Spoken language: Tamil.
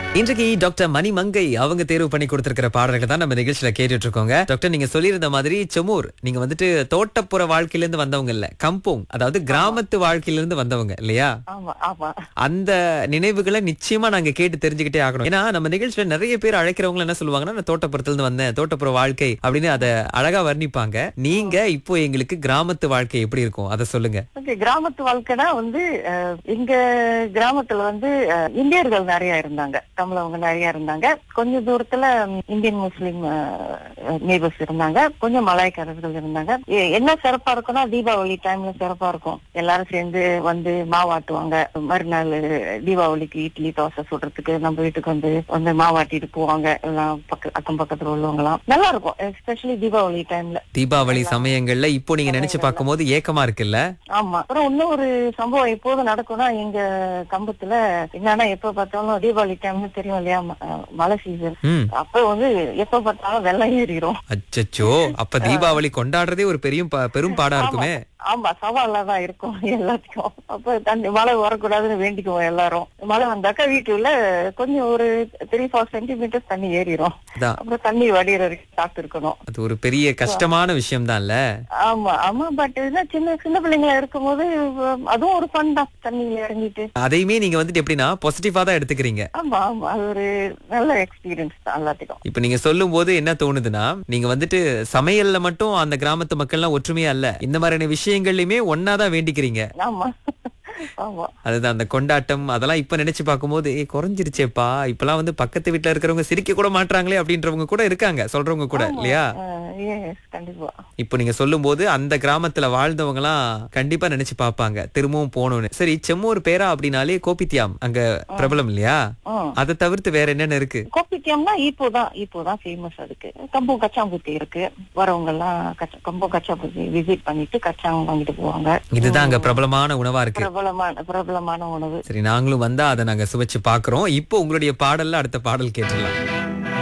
இன்றைக்கு டாக்டர் மணிமங்கை அவங்க தேர்வு பண்ணி கொடுத்திருக்கிற பாடல்கள் தான் நம்ம நிகழ்ச்சியில கேட்டுட்டு இருக்கோங்க டாக்டர் நீங்க சொல்லியிருந்த மாதிரி செமூர் நீங்க வந்துட்டு தோட்டப்புற வாழ்க்கையில இருந்து வந்தவங்க இல்ல கம்போங் அதாவது கிராமத்து வாழ்க்கையில இருந்து வந்தவங்க இல்லையா ஆமா ஆமா அந்த நினைவுகளை நிச்சயமா நாங்க கேட்டு தெரிஞ்சுக்கிட்டே ஆகணும் ஏன்னா நம்ம நிகழ்ச்சியில நிறைய பேர் அழைக்கிறவங்க என்ன சொல்லுவாங்கன்னா நான் தோட்டப்புறத்துல இருந்து வந்தேன் தோட்டப்புற வாழ்க்கை அப்படின்னு அதை அழகா வர்ணிப்பாங்க நீங்க இப்போ எங்களுக்கு கிராமத்து வாழ்க்கை எப்படி இருக்கும் அதை சொல்லுங்க ஓகே கிராமத்து வாழ்க்கைனா வந்து அஹ், எங்க கிராமத்துல வந்து அஹ், இந்தியர்கள் நிறைய இருந்தாங்க தமிழவங்க நிறைய இருந்தாங்க கொஞ்ச தூரத்துல ம், இந்தியன் முஸ்லீம் நேபர்ஸ் இருந்தாங்க கொஞ்சம் மலாய்க்காரர்கள் இருந்தாங்க எ- என்ன சிறப்பா இருக்கும்னா தீபாவளி டைம்ல சிறப்பா இருக்கும் எல்லாரும் சேர்ந்து வந்து மாவாட்டுவாங்க மறுநாள் தீபாவளிக்கு இட்லி தோசை சுடுறதுக்கு நம்ம வீட்டுக்கு வந்து வந்து மாவாட்டிட்டு போவாங்க எல்லாம் பக்க அக்கம் பக்கத்துல உள்ளவங்க எல்லாம் நல்லா இருக்கும் எஸ்பெஷலி தீபாவளி டைம்ல தீபாவளி சமயங்கள்ல இப்போ நீங்க நினைச்சு பார்க்கும்போது ஏக்கமா இருக்குல்ல ஆமா அப்புறம் இன்னும் ஒரு சம்பவம் எப்போது நடக்கும்னா எங்க கம்பத்துல என்னன்னா எப்ப பார்த்தாலும் தீபாவளி டைம்னு தெரியும் இல்லையா ம- அஹ் மழை சீசன் ம் அப்ப வந்து எப்ப பார்த்தாலும் வெள்ளம் ஏறிடும் அச்சச்சோ அப்ப தீபாவளி கொண்டாடுறதே ஒரு பெரிய ப- பெரும் பாடா இருக்குமே ஆமா சவாலா தான் இருக்கும் எல்லாத்துக்கும் அப்ப தண்ணி மழை வரக்கூடாதுன்னு வேண்டிக்குவோம் எல்லாரும் மழை வந்தாக்கா வீட்டுல கொஞ்சம் ஒரு த்ரீ ஃபோர் சென்டிமீட்டர் தண்ணி ஏறிடும் அதான் அப்புறம் தண்ணி வடிகிற வரைக்கும் காத்து இருக்கணும் அது ஒரு பெரிய கஷ்டமான விஷயம் தான்ல ஆமா ஆமா பட் சின்ன சின்ன பிள்ளைங்களா இருக்கும்போது அஹ், அதுவும் ஒரு ஃபன் தான் தண்ணியில இறங்கிட்டு அதையுமே நீங்க வந்துட்டு எப்படின்னா பாசிட்டிவா தான் எடுத்துக்கிறீங்க ஆமா ஆமா அது ஒரு நல்ல எக்ஸ்பீரியன்ஸ் தான் எல்லாத்துக்கும் இப்ப நீங்க சொல்லும் போது என்ன தோணுதுன்னா நீங்க வந்துட்டு சமையல்ல மட்டும் அந்த கிராமத்து மக்கள்லாம் ஒற்றுமையா இல்ல இந்த மாதிரியான விஷயங்கள்லயுமே ஒன்னாதான் வேண்டிக்கிறீங்க ஆமா ஆமா அதுதான் அந்த கொண்டாட்டம் அதெல்லாம் இப்ப நினைச்சு பார்க்கும்போது ஏ குறைஞ்சிருச்சேப்பா இப்பெல்லாம் வந்து பக்கத்து வீட்டுல இருக்கிறவங்க சிரிக்க கூட மாட்றாங்களே அப்படின்றவங்க கூட இருக்காங்க சொல்றவங்க கூட இல்லையா எஸ் கண்டிப்பா இப்போ நீங்க சொல்லும்போது அந்த கிராமத்துல வாழ்ந்தவங்க எல்லாம் கண்டிப்பா நினைச்சு பார்ப்பாங்க திரும்பவும் போகணும்னு சரி செம்மூர் பேரா அப்படின்னாலே கோபித்தியாம் அங்க பிரபலம் இல்லையா ம். அதை தவிர்த்து வேற என்னென்ன இருக்கு கோப்பிட்டியம்னா இப்போ தான் இப்போ தான் ஃபேமஸ் அதுக்கு கம்பு கச்சாங்குத்தி இருக்கு வரவங்க எல்லாம் கச்ச- கம்பு கச்சாங்குத்தி விசிட் பண்ணிட்டு கச்சாங்க வாங்கிட்டு போவாங்க இதுதான் அங்க பிரபலமான உணவா இருக்கு பிரபலமான பிரபலமான உணவு சரி நாங்களும் வந்தா அதை நாங்க சுவைச்சு பாக்குறோம் இப்போ உங்களுடைய பாடல்ல அடுத்த பாடல் கேட்டுடலாம்